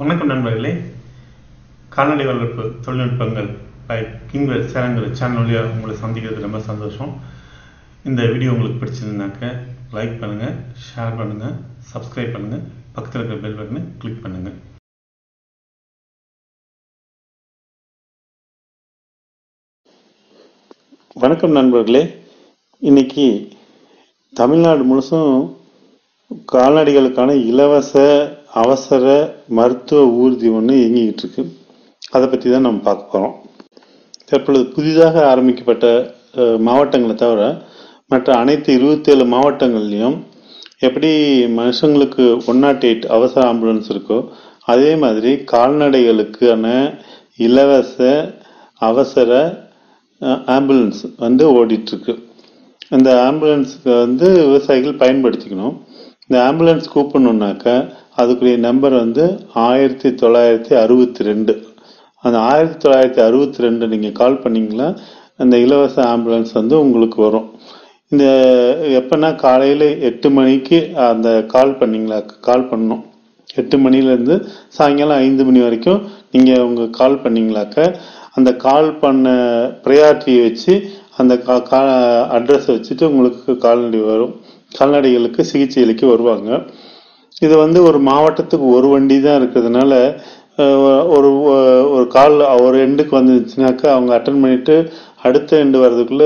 வணக்கம் நண்பர்களே கால்நடை வளர்ப்பு தொழில்நுட்பங்கள் பை கிங்வெல் சேனங்கள் சேனல் வழியாக உங்களை சந்திக்கிறது ரொம்ப சந்தோஷம் இந்த வீடியோ உங்களுக்கு பிடிச்சிருந்தாக்க லைக் பண்ணுங்கள் ஷேர் பண்ணுங்கள் சப்ஸ்கிரைப் பண்ணுங்கள் பக்கத்தில் இருக்கிற பெல் பட்டனை கிளிக் பண்ணுங்கள் வணக்கம் நண்பர்களே இன்னைக்கு தமிழ்நாடு முழுசும் கால்நடைகளுக்கான இலவச அவசர மருத்துவ ஊர்தி ஒன்று இயங்கிக்கிட்டு இருக்கு அதை பற்றி தான் நம்ம பார்க்க போகிறோம் தற்பொழுது புதிதாக ஆரம்பிக்கப்பட்ட அஹ், மாவட்டங்களை தவிர மற்ற அனைத்து இருபத்தேழு மாவட்டங்கள்லையும் எப்படி மனுஷங்களுக்கு ஒன் நாட் எயிட் அவசர ஆம்புலன்ஸ் இருக்கோ அதே மாதிரி கால்நடைகளுக்கான இலவச அவசர அஹ், ஆம்புலன்ஸ் வந்து ஓடிட்டு இருக்கு இந்த ஆம்புலன்ஸுக்கு வந்து விவசாயிகள் பயன்படுத்திக்கணும் இந்த ஆம்புலன்ஸ் கூப்பிடணுன்னாக்க அதுக்குரிய நம்பர் வந்து ஆயிரத்தி தொள்ளாயிரத்தி அறுபத்தி ரெண்டு அந்த ஆயிரத்தி தொள்ளாயிரத்தி அறுபத்தி ரெண்டு நீங்கள் கால் பண்ணீங்களா அந்த இலவச ஆம்புலன்ஸ் வந்து உங்களுக்கு வரும் இந்த எப்போனா காலையில் எட்டு மணிக்கு அந்த கால் பண்ணீங்களா கால் பண்ணணும் எட்டு மணிலேருந்து சாயங்காலம் ஐந்து மணி வரைக்கும் நீங்கள் உங்கள் கால் பண்ணீங்களாக்க அந்த கால் பண்ண ப்ரையாரிட்டியை வச்சு அந்த கா கா அட்ரஸை வச்சுட்டு உங்களுக்கு கால்நடை வரும் கால்நடைகளுக்கு சிகிச்சை அளிக்க வருவாங்க இது வந்து ஒரு மாவட்டத்துக்கு ஒரு வண்டி தான் இருக்கிறதுனால அஹ், ஒரு ஒரு கால் ஒரு எண்டுக்கு வந்துச்சுனாக்கா அவங்க அட்டன் பண்ணிட்டு அடுத்த எண்டு வர்றதுக்குள்ள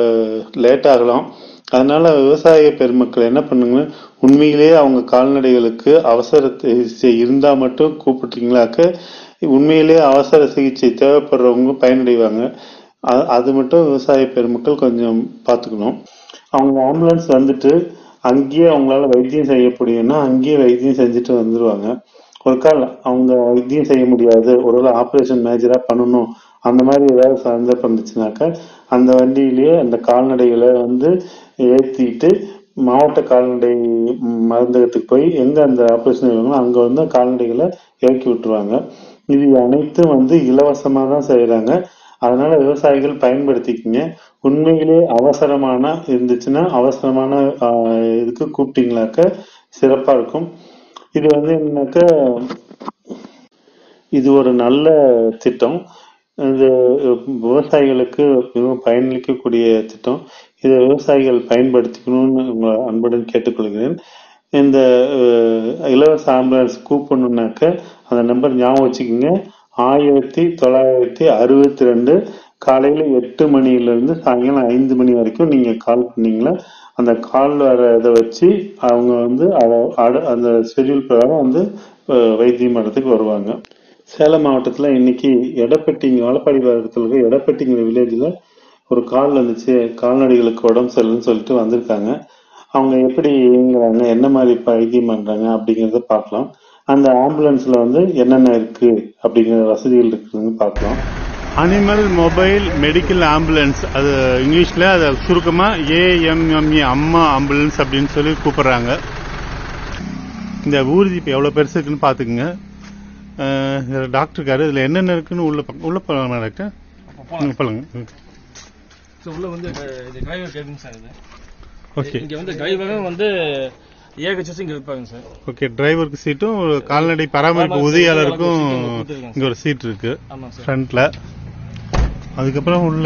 லேட் ஆகலாம் அதனால விவசாய பெருமக்கள் என்ன பண்ணுங்க உண்மையிலேயே அவங்க கால்நடைகளுக்கு அவசர சிகிச்சை இருந்தா மட்டும் கூப்பிட்டீங்களாக்க உண்மையிலேயே அவசர சிகிச்சை தேவைப்படுறவங்க பயனடைவாங்க அ- அது மட்டும் விவசாய பெருமக்கள் கொஞ்சம் பார்த்துக்கணும் அவங்க ஆம்புலன்ஸ் வந்துட்டு அங்கேயே அவங்களால வைத்தியம் செய்ய முடியும்னா அங்கேயே வைத்தியம் செஞ்சுட்டு வந்துருவாங்க ஒரு கால் அவங்க வைத்தியம் செய்ய முடியாது ஒருவேளை ஆப்ரேஷன் மேஜரா பண்ணணும் அந்த மாதிரி ஏதாவது சந்தர்ப்பம் இருந்துச்சுனாக்கா அந்த வண்டியிலேயே அந்த கால்நடைகளை வந்து ஏற்றிட்டு மாவட்ட கால்நடை ம், மருந்தகத்துக்கு போய் எங்க அந்த ஆப்ரேஷன் இருக்காங்களோ அங்க வந்து கால்நடைகளை இறக்கி விட்டுருவாங்க இது அனைத்தும் வந்து இலவசமா தான் செய்யறாங்க அதனால விவசாயிகள் பயன்படுத்திக்கிங்க உண்மையிலே அவசரமான இருந்துச்சுன்னா அவசரமான ஆஹ், இதுக்கு கூப்பிட்டீங்களாக்க சிறப்பா இருக்கும் இது வந்து என்னன்னாக்க இது ஒரு நல்ல திட்டம் இது விவசாயிகளுக்கு மிகவும் பயனளிக்கக்கூடிய திட்டம் இதை விவசாயிகள் பயன்படுத்திக்கணும்னு உங்களை அன்புடன் கேட்டுக்கொள்கிறேன் இந்த அஹ், இலவச ஆம்புலன்ஸ் கூப்பிடணுன்னாக்க அந்த நம்பர் ஞாபகம் வச்சுக்கோங்க ஆயிரத்தி தொள்ளாயிரத்தி அறுபத்தி ரெண்டு காலையில எட்டு மணில இருந்து சாயங்காலம் ஐந்து மணி வரைக்கும் நீங்க கால் பண்ணீங்களா அந்த கால் வர இதை வச்சு அவங்க வந்து அத- அட- அந்த ஷெட்யூல் பிரகாரம் வந்து அஹ், வைத்தியம் பண்ணுறதுக்கு வருவாங்க சேலம் மாவட்டத்துல இன்னைக்கு எடப்பட்டிங்க வாழப்பாடி பாகத்தில் இருக்க எடப்பட்டிங்கிற வில்லேஜ்ல ஒரு கால் வந்துச்சு கால்நடைகளுக்கு உடம்பு சரியில்லைன்னு சொல்லிட்டு வந்திருக்காங்க அவங்க எப்படி இயங்குறாங்க என்ன மாதிரி இப்ப வைத்தியம் பண்றாங்க அப்படிங்கறத பார்க்கலாம் அந்த ஆம்புலன்ஸ்ல வந்து என்னென்ன இருக்கு அப்படிங்கிற வசதிகள் இருக்குதுன்னு பார்க்கலாம் அனிமல் மொபைல் மெடிக்கல் ஆம்புலன்ஸ் அது இங்கிலீஷ்ல அதை சுருக்கமா ஏஎம்எம்ஏ அம்மா ஆம்புலன்ஸ் அப்படின்னு சொல்லி கூப்பிடுறாங்க இந்த ஊர்தி இப்போ எவ்வளோ பெருசு இருக்குன்னு பார்த்துக்குங்க அஹ் இதுல டாக்டர் இருக்காரு இதில் என்னென்ன இருக்குன்னு உள்ள பா- உள்ள போகலாமா டாக்டர் ம், சொல்லுங்க ம். ஸோ உள்ள வந்து க- இது டிரைவர் கேபின் சார் இது ஓகே இங்க வந்து டிரைவரும் வந்து ஏகச்சஸ் இங்க இருப்பாங்க சார் ஓகே டிரைவருக்கு சீட்டும் ஒரு கால்நடை பராமரிப்பு உதவியாளருக்கும் கொடுத்துருக்காங்க இங்க ஒரு சீட் இருக்கு ஆமாம் சார் ஃப்ரண்ட்ல அதுக்கப்புறம் உள்ள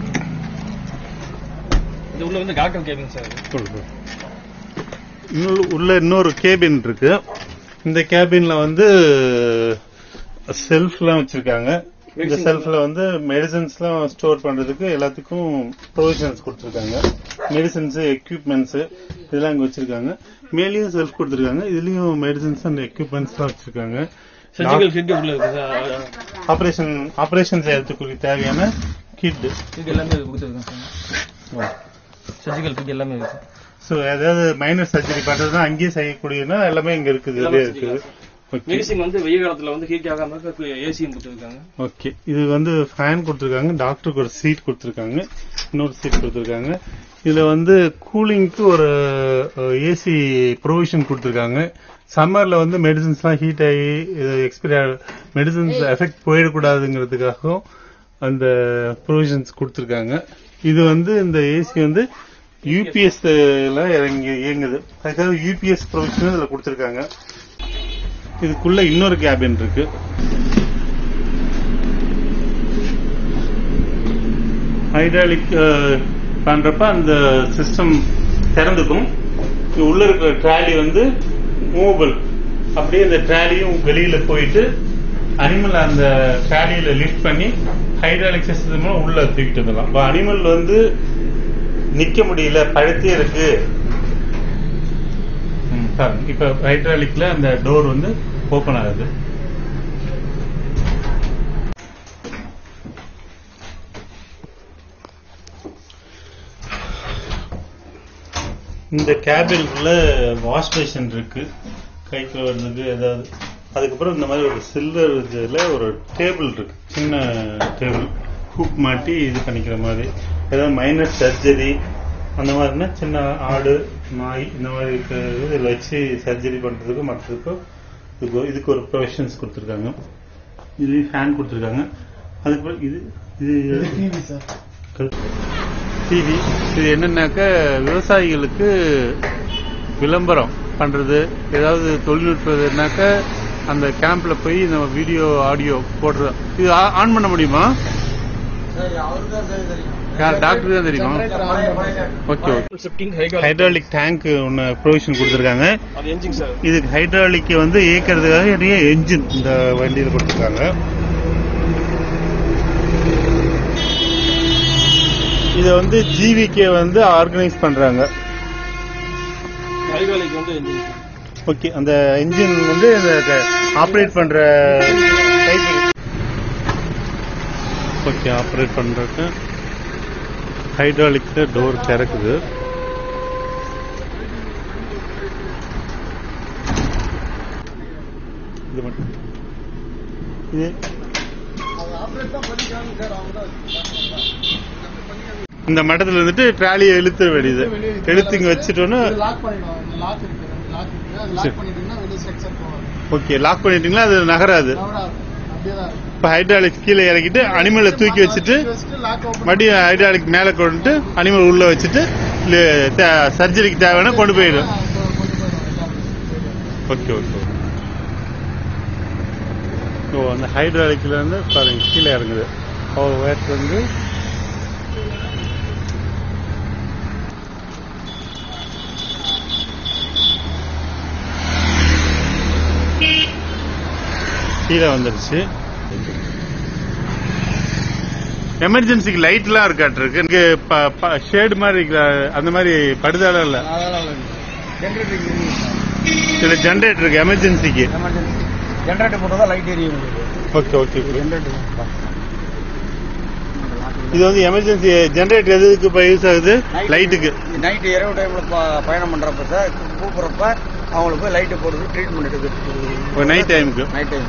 இது உள்ள வந்து டாக்டர் கேபின் சார் இது. சொல்லு, சொல்லு. இன்னொரு உள்ள இன்னொரு கேபின் இருக்கு இந்த கேபின்ல வந்து செல்ஃப்லாம் வச்சிருக்காங்க இந்த Medicine செல்ஃப்ல வந்து மெடிசன்ஸ்லாம் ஸ்டோர் பண்றதுக்கு எல்லாத்துக்கும் ப்ரொவிஷன்ஸ் கொடுத்துருக்காங்க மெடிசன்ஸ் எக்யூப்மெண்ட்ஸ் இதெல்லாம் இங்க வச்சிருக்காங்க மேலேயும் செல்ஃப் கொடுத்துருக்காங்க இதுலயும் மெடிசன்ஸ் அண்ட் எக்யூப்மெண்ட்ஸ்லாம் வச்சிருக்காங்க சர்ஜிக்கல் கிட் உள்ள இருக்கு சார் ஆபரேஷன் ஆபரேஷன் செய்யறதுக்குரிய தேவையான கிட் கிட் எல்லாமே இது கொடுத்துருக்காங்க சார் சர்ஜிக்கல் கிட் எல்லாமே இருக்கு ஸோ ஏதாவது மைனர் சர்ஜரி பண்றதுனா அங்கேயே செய்யக்கூடியதுன்னா எல்லாமே இங்க இருக்குது இதுலயே இருக்குது ஓகே மெடிசின் வந்து வெயில் காலத்துல வந்து ஹீட் ஆகாம ஏசியும் கொடுத்துருக்காங்க ஓகே இது வந்து ஃபேன் கொடுத்துருக்காங்க டாக்டருக்கு ஒரு சீட் கொடுத்துருக்காங்க இன்னொரு சீட் கொடுத்துருக்காங்க இதுல வந்து கூலிங்க்கு ஒரு ஏசி ப்ரொவிஷன் கொடுத்துருக்காங்க சம்மர்ல வந்து மெடிசின்ஸ்லாம் ஹீட் ஆகி எக்ஸ்பைரி மெடிசின்ஸ் எஃபெக்ட் போயிடக்கூடாதுங்கிறதுக்காகவும் அந்த ப்ரொவிஷன்ஸ் கொடுத்துருக்காங்க இது வந்து இந்த ஏசி வந்து யூபிஎஸ் இறங்கி இயங்குது அதுக்காக யூபிஎஸ் ப்ரொவிஷன் இதுல கொடுத்துருக்காங்க இதுக்குள்ள இன்னொரு கேபின் இருக்கு ஹைட்ராலிக் பண்றப்ப அந்த சிஸ்டம் திறந்துக்கும் இங்க உள்ள இருக்கிற ட்ராலி வந்து மூவபிள் அப்படியே அந்த ட்ராலியும் வெளியில போயிட்டு அனிமல் அந்த ட்ராலியில லிஃப்ட் பண்ணி ஹைட்ராலிக் சிஸ்டம் மூலம் உள்ள தூக்கிட்டு வந்துடலாம் இப்போ அனிமல் வந்து நிக்க முடியல பழுத்தே இருக்கு ம், பாருங்க இப்ப ஹைட்ராலிக்ல அந்த டோர் வந்து ஓபன் ஆகுது இந்த கேபின்குள்ள வாஷ் பேஷன் இருக்கு கை கழுவுறதுக்கு ஏதாவது அதுக்கப்புறம் இந்த மாதிரி ஒரு சில்வர் இதுல ஒரு டேபிள் இருக்கு சின்ன டேபிள் ஹூக் மாட்டி இது பண்ணிக்கிற மாதிரி ஏதாவது மைனர் சர்ஜரி அந்த மாதிரினா சின்ன ஆடு நாய் இந்த மாதிரி இருக்கிறது இதில் வச்சு சர்ஜரி பண்றதுக்கு மற்றதுக்கும் இதுக்கு இதுக்கு ஒரு ப்ரொவிஷன்ஸ் கொடுத்துருக்காங்க இதுலேயும் ஃபேன் கொடுத்துருக்காங்க அதுக்கப்புறம் இது இது டிவி இது என்னன்னாக்க விவசாயிகளுக்கு விளம்பரம் பண்றது ஏதாவது தொழில்நுட்பம்னாக்க அந்த கேம்ப்ல போய் நம்ம வீடியோ ஆடியோ போடுறது இது ஆ- ஆன் பண்ண முடியுமா யார் டாக்டர் தான் தெரியுமா ஓகே ஓகே ஷிஃப்டிங் ஹைகால் ஹைட்ராலிக் டேங்க் ஒன்று ப்ரொவிஷன் கொடுத்துருக்காங்க அது என்ஜின் சார் இதுக்கு ஹைட்ராலிக் வந்து இயக்கிறதுக்காக நிறைய என்ஜின் இந்த வண்டியில் கொடுத்துருக்காங்க இதை வந்து ஜிவிகே வந்து ஆர்கனைஸ் பண்றாங்க ஹைகாலிக்கு வந்து என்ஜின் ஓகே அந்த என்ஜின் வந்து ஆப்ரேட் பண்ற ஓகே ஆப்ரேட் பண்றதுக்கு ஹைட்ராலிக் டோர் திறக்குது இது மட்டும் இது இந்த மட்டத்துல வந்துட்டு ட்ராலியை இழுத்துற வேண்டியது இழுத்து இங்க வச்சுட்டோன்னா லாக் பண்ணிடுவோம் லாக் இருக்கு லாக் இருக்கு அது சரி. லாக் பண்ணிட்டீங்கன்னா வெளியே ஸ்ட்ரக்சர் போகாது ஓகே லாக் பண்ணிட்டீங்களா அது நகராது நவராது அப்படியே தான் இருக்கும் இப்ப ஹைட்ராலிக் கீழே இறக்கிட்டு அனிமலை தூக்கி வச்சுட்டு லாக் ஓப்பன் மறுபடியும் ஹைட்ராலிக் மேல கொண்டு அனிமல் உள்ள வச்சுட்டு சர்ஜரிக்கு தேவைன்னா கொண்டு போயிடும் கொண்டு போயிடும் எல்லாமே ஓகே ஓகே ஓ அந்த ஹைட்ராலிக்ல இருந்து பாருங்க கீழே இறங்குது அவ்வளோ உயரத்துல இருந்து கீழே வந்துருச்சு எமர்ஜென்சிக்கு லைட்லாம் இருக்காட்டு இருக்கு ஷேடு மாதிரி இருக்குல்ல, அந்த மாதிரி படுதாலாம் இல்ல இதுல ஜென்ரேட்டர் இருக்கு எமர்ஜென்சிக்கு ஜென்ரேட்டர் போட்டால் தான் லைட் எரியும் உங்களுக்கு ஓகே ஓகே ஜென்ரேட்டர் இது வந்து எமர்ஜென்சி ஜென்ரேட்டர் எதுக்கு இப்போ யூஸ் ஆகுது லைட்டுக்கு நைட் இரவு டைம்ல பயணம் பண்றப்ப சார் கூப்பிடுறப்ப அவங்களுக்கு போய் லைட்டு போடுறது ட்ரீட்மெண்ட் எடுக்குது நைட் டைமுக்கு நைட் டைம்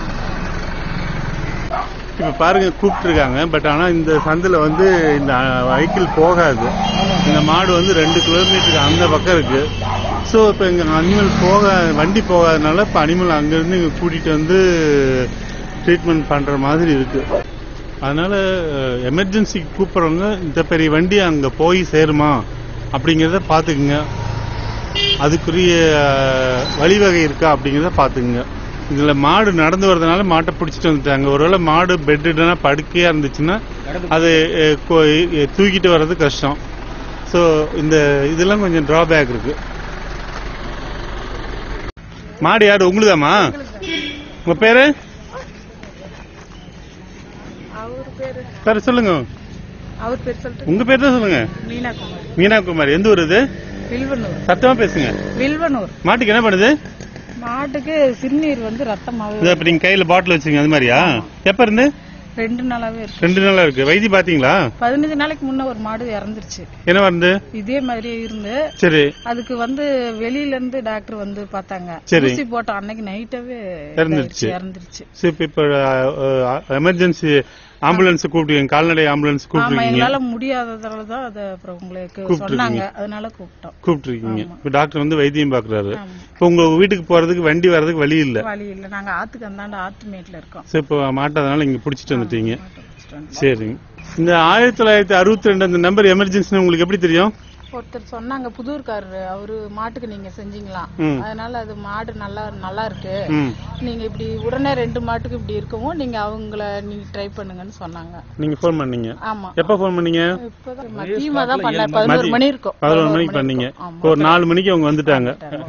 இப்ப பாருங்க கூப்பிட்டுருக்காங்க பட் ஆனா இந்த சந்தில வந்து இந்த வெஹிக்கிள் போகாது இந்த மாடு வந்து ரெண்டு கிலோமீட்டருக்கு அந்த பக்கம் இருக்கு ஸோ இப்போ இங்க அனிமல் போக வண்டி போகாதனால இப்போ அனிமல் அங்கிருந்து இங்க கூட்டிட்டு வந்து ட்ரீட்மெண்ட் பண்ற மாதிரி இருக்கு அதனால எமர்ஜென்சிக்கு கூப்பிடுறவங்க இந்த பெரிய வண்டி அங்க போய் சேருமா அப்படிங்கிறத பாத்துக்குங்க அதுக்குரிய அஹ், வழிவகை இருக்கா அப்படிங்கிறத பாத்துக்குங்க இதுல மாடு நடந்து வர்றதுனால மாட்டை பிடிச்சிட்டு வந்துட்டாங்க ஒருவேளை மாடு பெட்டுனா படுக்கையா இருந்துச்சுன்னா அது அஹ், கொ- அஹ், தூக்கிட்டு வர்றது கஷ்டம் ஸோ இந்த இதெல்லாம் கொஞ்சம் டிராபேக் இருக்கு மாடு யாரு உங்களுதாம்மா உங்க பேரு அவர் பேரு பேர் சொல்லுங்க அவர் பேர் சொல்லிட்டு உங்க பேர் தான் சொல்லுங்க மீனா குமார் மீனா குமார் எந்த ஊர் இது வில்வனூர் சத்தமா பேசுங்க வில்வனூர் மாட்டுக்கு என்ன பண்ணுது மாட்டுக்கு சிறுநீர் வந்து ரத்தமாவே இது அப்ப நீங்க கையில பாட்டில் வச்சுங்க அது மாதிரியா எப்ப இருந்து ரெண்டு நாளாவே இருக்கு ரெண்டு நாளா இருக்கு வைத்தி பாத்தீங்களா பதினஞ்சு நாளைக்கு முன்ன ஒரு மாடு இறந்துருச்சு என்ன வந்து இதே மாதிரியே இருந்து சரி அதுக்கு வந்து வெளியில இருந்து டாக்டர் வந்து பார்த்தாங்க சரி. ஊசி போட்ட அன்னைக்கு நைட்டாவே இறந்துருச்சு. இறந்துருச்சு சரி இப்ப இப்ப எமர்ஜென்சி ஆம்புலன்ஸ் கூப்பிட்டீங்க கால்நடை ஆம்புலன்ஸ் ஆமா கூப்பிட்டுருக்கீங்க எங்களால முடியாததால தான் அதை அப்புறம் உங்களுக்கு கூப்பிட்டிருக்கீங்க. சொன்னாங்க அதனால கூப்பிட்டோம் கூப்பிட்டுருக்கீங்க ஆமா. இப்ப டாக்டர் வந்து வைத்தியம் பாக்குறாரு ஆமா. இப்ப உங்க வீட்டுக்கு போறதுக்கு வண்டி வர்றதுக்கு வழி இல்ல வழி இல்ல நாங்க ஆத்துக்கு அந்தாண்ட ஆத்து மேட்ல இருக்கோம் சரி இப்ப மாட்டாதனால இங்க புடிச்சிட்டு வந்துட்டீங்க மாட்டை பிடிச்சிட்டு வந்தோம். சரிங்க இந்த ஆயிரத்தி தொள்ளாயிரத்தி அறுபத்தி ரெண்டு அந்த நம்பர் எமர்ஜென்சி உங்களுக்கு எப்படி தெரியும் ஒருத்தர் சொன்னாங்க புதூர்காரரு அவரு மாட்டுக்கு நீங்க செஞ்சீங்களாம் ம். அதனால அது மாடு நல்லா நல்லா இருக்கு ம் நீங்க இப்படி உடனே ரெண்டு மாட்டுக்கு இப்படி இருக்கவும் நீங்க அவங்கள நீங்க ட்ரை பண்ணுங்கன்னு சொன்னாங்க நீங்க ஃபோன் பண்ணீங்க ஆமா எப்ப ஃபோன் பண்ணீங்க இப்பதான் மதியமா தான் பண்ண பதினோரு மணி இருக்கும் பதினொரு மணிக்கு பண்ணீங்க இருக்கும். ஆமா. இப்போ ஒரு நாலு மணிக்கு அவங்க வந்துட்டாங்க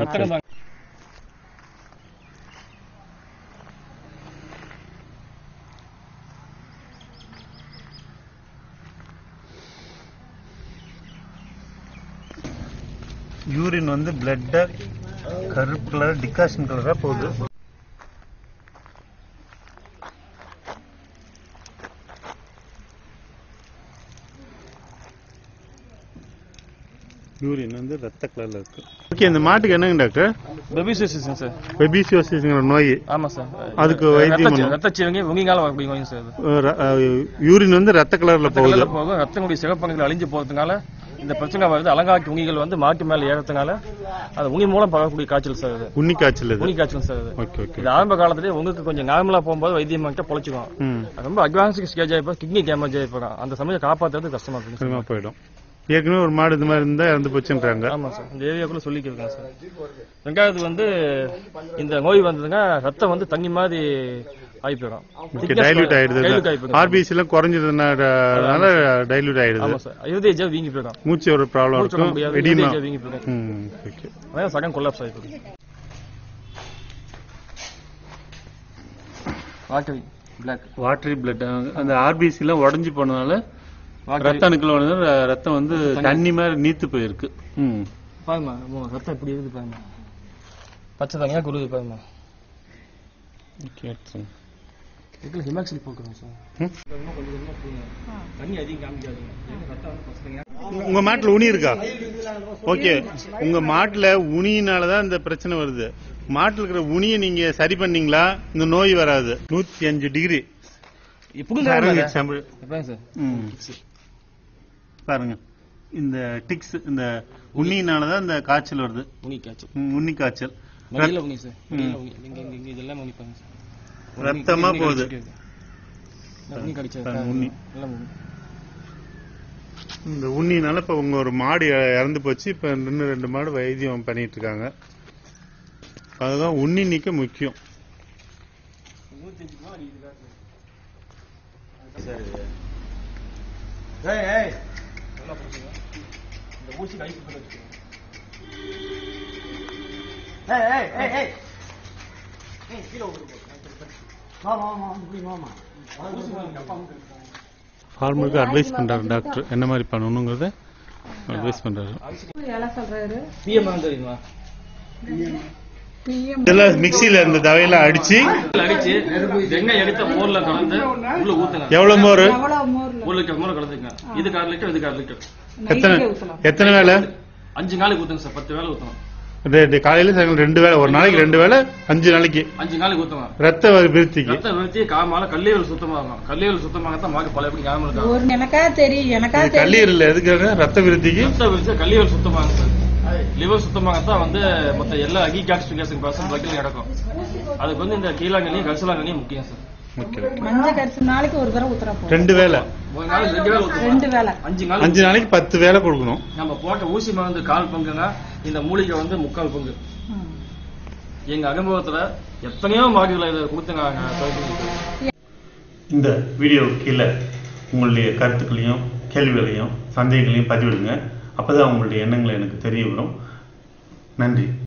யூரின் வந்து பிளட்ட கருப்பு கலர் டிகாஷன் கலரா போகுது யூரின் வந்து ரத்த கலர்ல இருக்கு ஓகே இந்த மாட்டுக்கு என்னங்க டாக்டர் பெபிசியஸ் சார் பெபிசியோசிஸ்ங்கிற நோய் ஆமா சார் அதுக்கு வைத்தியம் பண்ணணும். ரத்தச்சிவங்க உங்கிங்கால வரக்கூடிய நோய் சார் இது. யூரின் வந்து ரத்த கலர்ல போகுது ரத்தங்கள்ல போகும் ரத்தங்களுடைய சிகப்பணுக்கள் அழிஞ்சு போறதுனால இந்த பிரச்சனை வருது அலங்காக்கி உங்கிகள் வந்து மாட்டு மேல ஏறதுனால அது உங்கி மூலம் பரவக்கூடிய காய்ச்சல் சார் இது உன்னி காய்ச்சல் இது உனி காய்ச்சல் சார் இது ஓகே ஓகே இது ஆரம்ப காலத்திலேயே உங்களுக்கு கொஞ்சம் நார்மலா போகும்போது வைத்தியம் பண்ணிட்டு பொழைச்சிக்கும் ம் ரொம்ப அட்வான்ஸ் ஸ்டேஜ் ஆயிப்போ கிட்னி டேமேஜ் ஆயிப்போம் அந்த சமயம் காப்பாத்துறது கஷ்டமா இருக்கு சரிமா போயிடும் ஏற்கனவே ஒரு மாடு இது மாதிரி இருந்தா இறந்து போச்சுன்றாங்க ஆமா சார் இந்த ஏரியாக்குள்ள சொல்லிக்கிறேன் சார் ரெண்டாவது வந்து இந்த நோய் வந்ததுங்க ரத்தம் வந்து தண்ணி மாதிரி ஆகி போயிடும் ஓகே டைல்யூட் ஆயிடுது டைல்யூட் ஆகி போயிடும் ஆர்பிசி எல்லாம் குறைஞ்சதுனால டைல்யூட் ஆயிடுது ஆமா சார் இருதய வீங்கி போயிடும் மூச்சு ஒரு ப்ராப்ளம் மூச்சு விட இருக்கும் முடியாது எடிமா இருதய வீங்கி போயிடும் ம் ஓகே அதான் சகம் கொல்லாப்ஸ் ஆகி போயிடும் வாட்டரி பிளாக் வாட்டரி பிளட் அந்த ஆர்பிசி எல்லாம் உடஞ்சி போனதுனால ரத்த அணுக்கள் வந்து ரத்தம் வந்து தண்ணி மாதிரி நீத்து போயிருக்கு ம் பாருமா உன் ரத்தம் இப்படி இருக்குது பாருமா பச்சை தனியா குருது பாருமா ஓகே இதுல ஹிமாக்சில் போக்குறோம் சார் ம். இன்னும் கொஞ்சம் கொஞ்சமா போடுங்க. தண்ணி அதிகம் காமிக்காதீங்க ஏன்னா ரத்தம் வந்து பச்சை தனியா உங்க மாட்டுல உனி இருக்கா ஓகே உங்க மாட்டுல உனியினாலதான் இந்த பிரச்சனை வருது மாட்டுல இருக்கிற உனியை நீங்க சரி பண்ணீங்களா இந்த நோய் வராது நூத்தி அஞ்சு டிகிரி இப்படி பாருங்க சாம்பிள். எப்படிங்க சார் ம். பாருங்க இந்த டிக்ஸ் இந்த உண்ணினாலதான் இந்த காய்ச்சல் வருது உனி காய்ச்சல் ம், உண்ணி காய்ச்சல் மடியில உனி சார் மடியில உனி இங்க இங்க இங்க இதெல்லாம் உனி பாருங்க சார் உனி- ரத்தமா உனி போகுது. கடிச்சிருக்கு. இந்த உனி கடிச்சது பாருங்க, சார். உனி. எல்லாம் உனி. இந்த உண்ணினால இப்ப உங்க ஒரு மாடு இ- இறந்து போச்சு இப்ப இன்னும் ரெண்டு மாடு வைத்தியம் பண்ணிட்டு இருக்காங்க அதுதான் உண்ணி நீக்க முக்கியம் ஏய் ஏய் இந்த ஊசி கை குத்துறது வச்சுக்கோங்க. ஏய் ஏய் ஏய் ஏய் ஏய் கீழ விடு மாமா மாமா இப்படி மாமா ஃபார்மருக்கு அட்வைஸ் பண்றாரு டாக்டர் என்ன மாதிரி பண்ணணுங்கிறத அட்வைஸ் பண்றாரு எல்லாம் சொல்றாரு பிஎம் ஆனது தெரியுமா பிஎம் இதெல்லாம் மிக்சியில இந்த தவையெல்லாம் அடிச்சு இதுல அடிச்சு வெங்காயம் எடுத்த மோர்ல கலந்து உள்ள ஊத்துங்க எவ்வளவு மோர் எவ்வளவு மோர்ல ஒரு லிட்டர் மோர் கலந்துங்க இதுக்கு அரை லிட்டர் இதுக்கு அரை லிட்டர் எத்தனை நைட்டுக்கே ஊத்தலாம் எத்தனை வேலை அஞ்சு நாளைக்கு ஊத்துங்க சார் பத்து வேலை ஊத்தணும் டே- டே, காலையில சாயங்காலம் ரெண்டு வேளை ஒரு நாளைக்கு ரெண்டு வேளை அஞ்சு நாளைக்கு அஞ்சு நாளைக்கு ஊத்துங்க ரத்த விருத்திக்கு ரத்த விருத்தி காமால கல்லீரல் சுத்தமாகும் கல்லீரல் சுத்தமாக தான் மாடு பழைய எப்படி ஞாபகம் இருக்கா ஒரு எனக்கா தெரியும் எனக்கா இது கல்லீரல் இல்ல எதுக்காக ரத்த விருத்திக்கு ரத்த விருத்தி கல்லீரல் சுத்தமாகும் சார் லிவர் சுத்தமாகத்தான் வந்து மொத்த எல்லா அகிகாக்சிபிகேஷன் ப்ராசஸ் வகையில் நடக்கும் அதுக்கு வந்து இந்த கீழாங்கண்ணியும் கரிசலாங்கண்ணியும் முக்கியம் சார் ஓகே மஞ்ச கரிசி நாளைக்கு ஒரு தடவை ஊத்துறா போதும் ரெண்டு வேளை ஒரு நாளைக்கு ரெண்டு வேலை ஊத்தணும் ரெண்டு வேலை அஞ்சு நாள் அஞ்சு நாளைக்கு பத்து வேலை கொடுக்கணும் நம்ம போட்ட ஊசி மருந்து கால் பங்குங்க இந்த மூலிகை வந்து முக்கால் பங்கு ம். எங்க அனுபவத்துல எத்தனையோ மாடுகளை இதை கொடுத்துங்க நாங்க இந்த வீடியோ கீழே உங்களுடைய கருத்துக்களையும் கேள்விகளையும் சந்தேகங்களையும் பதிவிடுங்க அப்பதான் உங்களுடைய எண்ணங்களை எனக்கு தெரிய வரும் நன்றி